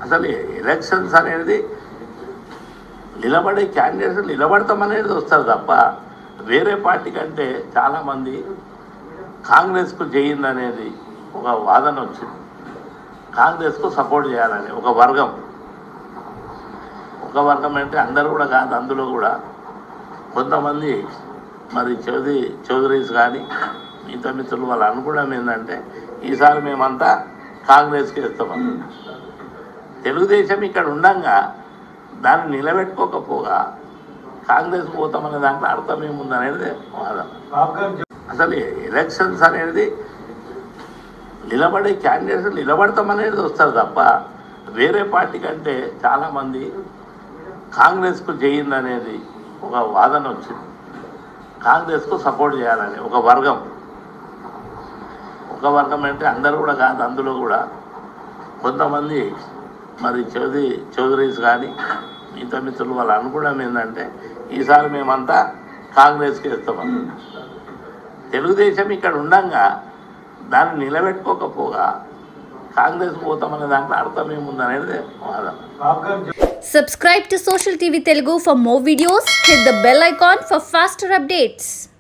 అసలు ఎలక్షన్స్ అనేది నిలబడే క్యాండిడేట్స్ నిలబడతామనేది వస్తారు తప్ప వేరే పార్టీ కంటే చాలామంది కాంగ్రెస్కు చేయిందనేది ఒక వాదన వచ్చింది కాంగ్రెస్కు సపోర్ట్ చేయాలని ఒక వర్గం ఒక వర్గం అంటే అందరూ కూడా కాదు అందులో కూడా కొంతమంది మరి చౌదరి చౌదరీస్ కానీ మిగతా మిత్రులు వాళ్ళు అనుకోవడం ఏంటంటే ఈసారి మేమంతా కాంగ్రెస్కి వేస్తామని తెలుగుదేశం ఇక్కడ ఉండంగా దాన్ని నిలబెట్టుకోకపోగా కాంగ్రెస్ పోతామనే దాంట్లో అర్థం ఏముందనేది వాదన అసలు ఎలక్షన్స్ అనేది నిలబడే క్యాండిడేట్స్ నిలబడతామనేది వస్తారు తప్ప వేరే పార్టీ కంటే చాలామంది కాంగ్రెస్కు చేయిందనేది ఒక వాదన వచ్చింది కాంగ్రెస్కు సపోర్ట్ చేయాలని ఒక వర్గం ఒక వర్గం అంటే అందరూ కూడా కాదు అందులో కూడా కొంతమంది మరి చౌదరి చౌదరీస్ కానీ మిగతా మిత్రులు వాళ్ళు అనుకోవడం ఏంటంటే ఈసారి మేమంతా కాంగ్రెస్కి వేస్తామని తెలుగుదేశం ఇక్కడ ఉండంగా దాన్ని నిలబెట్టుకోకపోగా కాంగ్రెస్ పోతామనే దాంట్లో అర్థం ఏముందనేది వాదన Subscribe to Social TV Telugu for more videos. Hit the bell icon for faster updates.